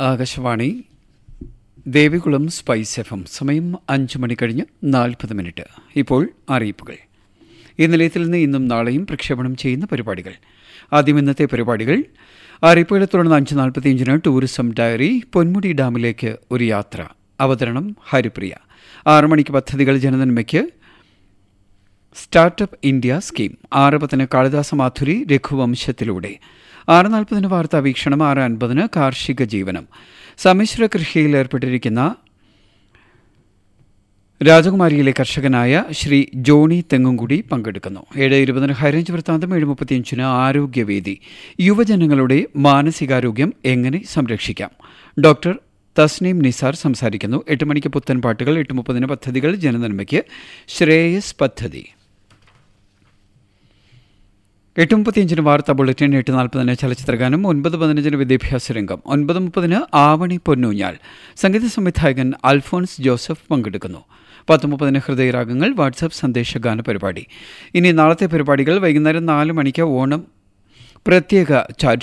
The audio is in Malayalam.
Akashvani Devikulam spice F M സമയം അഞ്ച് മണി കഴിഞ്ഞ് നാൽപ്പത് മിനിറ്റ് ഇപ്പോൾ അറിയിപ്പുകൾ ഈ നിലയത്തിൽ നിന്ന് ഇന്നും നാളെയും പ്രക്ഷേപണം ചെയ്യുന്ന പരിപാടികൾ ആദ്യം ഇന്നത്തെ പരിപാടികൾ അറിയിപ്പുകളെ തുടർന്ന് അഞ്ച് നാൽപ്പത്തിയഞ്ചിന് ടൂറിസം ഡയറി പൊന്മുടി ഡാമിലേക്ക് ഒരു യാത്ര അവതരണം ഹരിപ്രിയ ആറു മണിക്ക് പദ്ധതികൾ ജനനന്മയ്ക്ക് സ്റ്റാർട്ടപ്പ് ഇന്ത്യ സ്കീം ആറ് പത്തിന് കാളിദാസ മാധുരി രഘുവംശത്തിലൂടെ ആറ് നാൽപ്പതിന് വാർത്താ വീക്ഷണം ആറ് അൻപതിന് കാർഷിക ജീവനം സമ്മിശ്ര കൃഷിയിൽ ഏർപ്പെട്ടിരിക്കുന്ന രാജകുമാരിയിലെ കർഷകനായ ശ്രീ ജോണി തെങ്ങുംകുടി പങ്കെടുക്കുന്നു ഏഴ് ഇരുപതിന് ഹൈറേഞ്ച് വൃത്താന്തം ഏഴ് മുപ്പത്തിയഞ്ചിന് ആരോഗ്യവേദി യുവജനങ്ങളുടെ മാനസികാരോഗ്യം എങ്ങനെ സംരക്ഷിക്കാം ഡോക്ടർ തസ്നീം നിസാർ സംസാരിക്കുന്നു എട്ട് മണിക്ക് പുത്തൻ പാട്ടുകൾ എട്ട് മുപ്പതിന് പദ്ധതികൾ ജനനന്മയ്ക്ക് ശ്രേയസ് പദ്ധതി എട്ട് മുപ്പത്തിയഞ്ചിന് വാർത്താ ബുള്ളറ്റിൻ എട്ട് നാൽപ്പതിന് ചലച്ചിത്രഗാനം ഒൻപത് പതിനഞ്ചിന് വിദ്യാഭ്യാസ രംഗം ഒൻപത് മുപ്പതിന് ആവണി പൊന്നൂഞ്ഞാൽ സംഗീത സംവിധായകൻ അൽഫോൺസ് ജോസഫ് പങ്കെടുക്കുന്നു പത്ത് മുപ്പതിന് ഹൃദയരാഗങ്ങൾ വാട്സാപ്പ് സന്ദേശഗാന പരിപാടി ഇനി നാളത്തെ പരിപാടികൾ വൈകുന്നേരം നാല് മണിക്ക് ഓണം പ്രത്യേക ചാറ്റ്